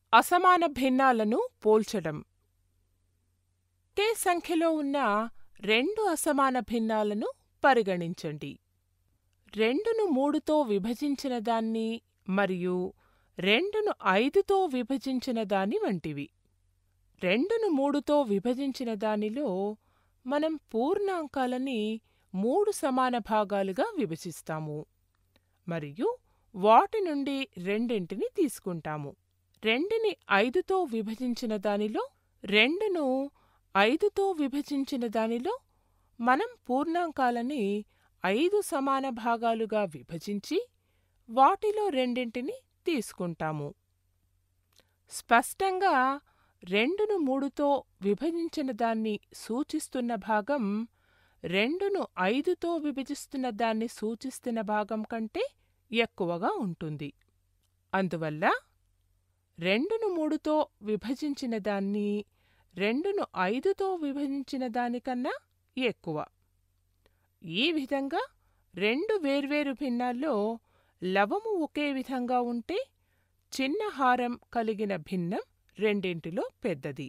అసమాన భిన్నాలను పోల్చడం ఒకే సంఖ్యలో ఉన్న రెండు అసమాన భిన్నాలను పరిగణించండి రెండును మూడుతో విభజించిన దాన్ని మరియు రెండును ఐదుతో విభజించిన దాని వంటివి రెండును మూడుతో విభజించిన దానిలో మనం పూర్ణాంకాలని మూడు సమాన భాగాలుగా విభజిస్తాము మరియు వాటి నుండి రెండింటిని తీసుకుంటాము రెండిని ఐదుతో విభజించిన దానిలో రెండును ఐదుతో విభజించిన దానిలో మనం పూర్ణాంకాలని ఐదు సమాన భాగాలుగా విభజించి వాటిలో రెండింటిని తీసుకుంటాము స్పష్టంగా రెండును మూడుతో విభజించిన దాన్ని సూచిస్తున్న భాగం రెండును ఐదుతో విభజిస్తున్న దాన్ని సూచిస్తున్న భాగం కంటే ఎక్కువగా ఉంటుంది అందువల్ల రెండును మూడుతో విభజించిన దాన్ని రెండును ఐదుతో విభజించిన దానికన్నా ఎక్కువ ఈ విధంగా రెండు వేర్వేరు భిన్నాల్లో లవము ఒకే విధంగా ఉంటే చిన్న హారం కలిగిన భిన్నం రెండింటిలో పెద్దది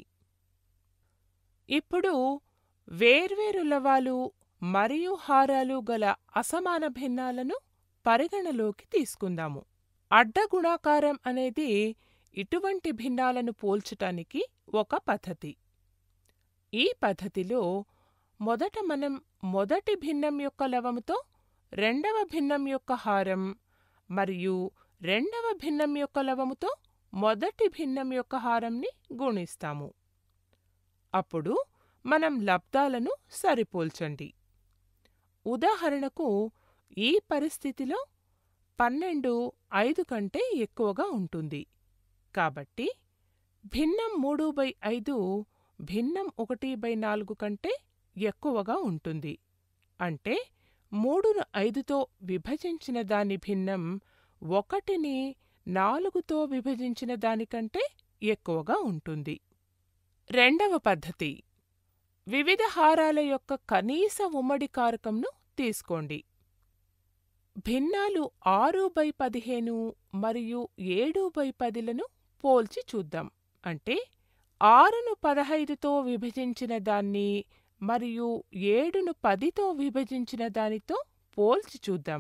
ఇప్పుడు వేర్వేరు లవాలు మరియు హారాలు గల అసమాన భిన్నాలను పరిగణలోకి తీసుకుందాము అడ్డగుణాకారం అనేది ఇటువంటి భిన్నాలను పోల్చటానికి ఒక పద్ధతి ఈ పద్ధతిలో మొదట మనం మొదటి భిన్నం యొక్క లవముతో రెండవ భిన్నం యొక్క హారం మరియు రెండవ భిన్నం యొక్క లవముతో మొదటి భిన్నం యొక్క హారంని గుణిస్తాము అప్పుడు మనం లబ్దాలను సరిపోల్చండి ఉదాహరణకు ఈ పరిస్థితిలో పన్నెండు ఐదు కంటే ఎక్కువగా ఉంటుంది కాబట్టి భిన్నం మూడు బై ఐదు భిన్నం ఒకటి బై నాలుగు కంటే ఎక్కువగా ఉంటుంది అంటే మూడును ఐదుతో విభజించిన దాని భిన్నం ఒకటిని నాలుగుతో విభజించిన దానికంటే ఎక్కువగా ఉంటుంది రెండవ పద్ధతి వివిధ హారాల యొక్క కనీస ఉమ్మడి కారకంను తీసుకోండి భిన్నాలు ఆరు బై పదిహేను మరియు ఏడు బై పదిలను పోల్చి చూద్దాం అంటే ఆరును పదహైదుతో విభజించిన దాన్ని మరియు ఏడును పదితో విభజించిన దానితో పోల్చి చూద్దాం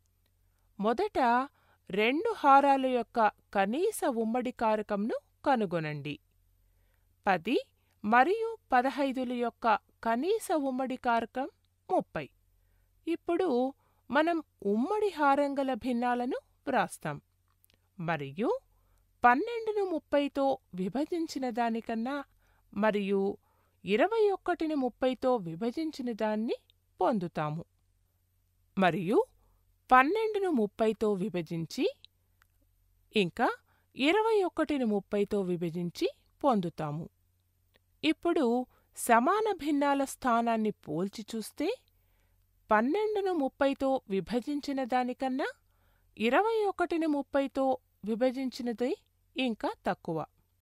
మొదట రెండు హారాల యొక్క కనీస ఉమ్మడి కారకంను కనుగొనండి పది మరియు పదహైదుల యొక్క కనీస ఉమ్మడి కారకం ముప్పై ఇప్పుడు మనం ఉమ్మడి హారంగల భిన్నాలను వ్రాస్తాం మరియు పన్నెండును ముప్పైతో విభజించిన దానికన్నా మరియు ఇరవై ఒక్కటిని ముప్పైతో విభజించిన దాన్ని పొందుతాము మరియు పన్నెండును ముప్పైతో విభజించి ఇంకా ఇరవై ఒకటిని ముప్పైతో విభజించి పొందుతాము ఇప్పుడు సమాన భిన్నాల స్థానాన్ని పోల్చి చూస్తే పన్నెండును ముప్పైతో విభజించిన దానికన్నా ఇరవై ఒకటిని ముప్పైతో విభజించినది ఇంకా తక్కువ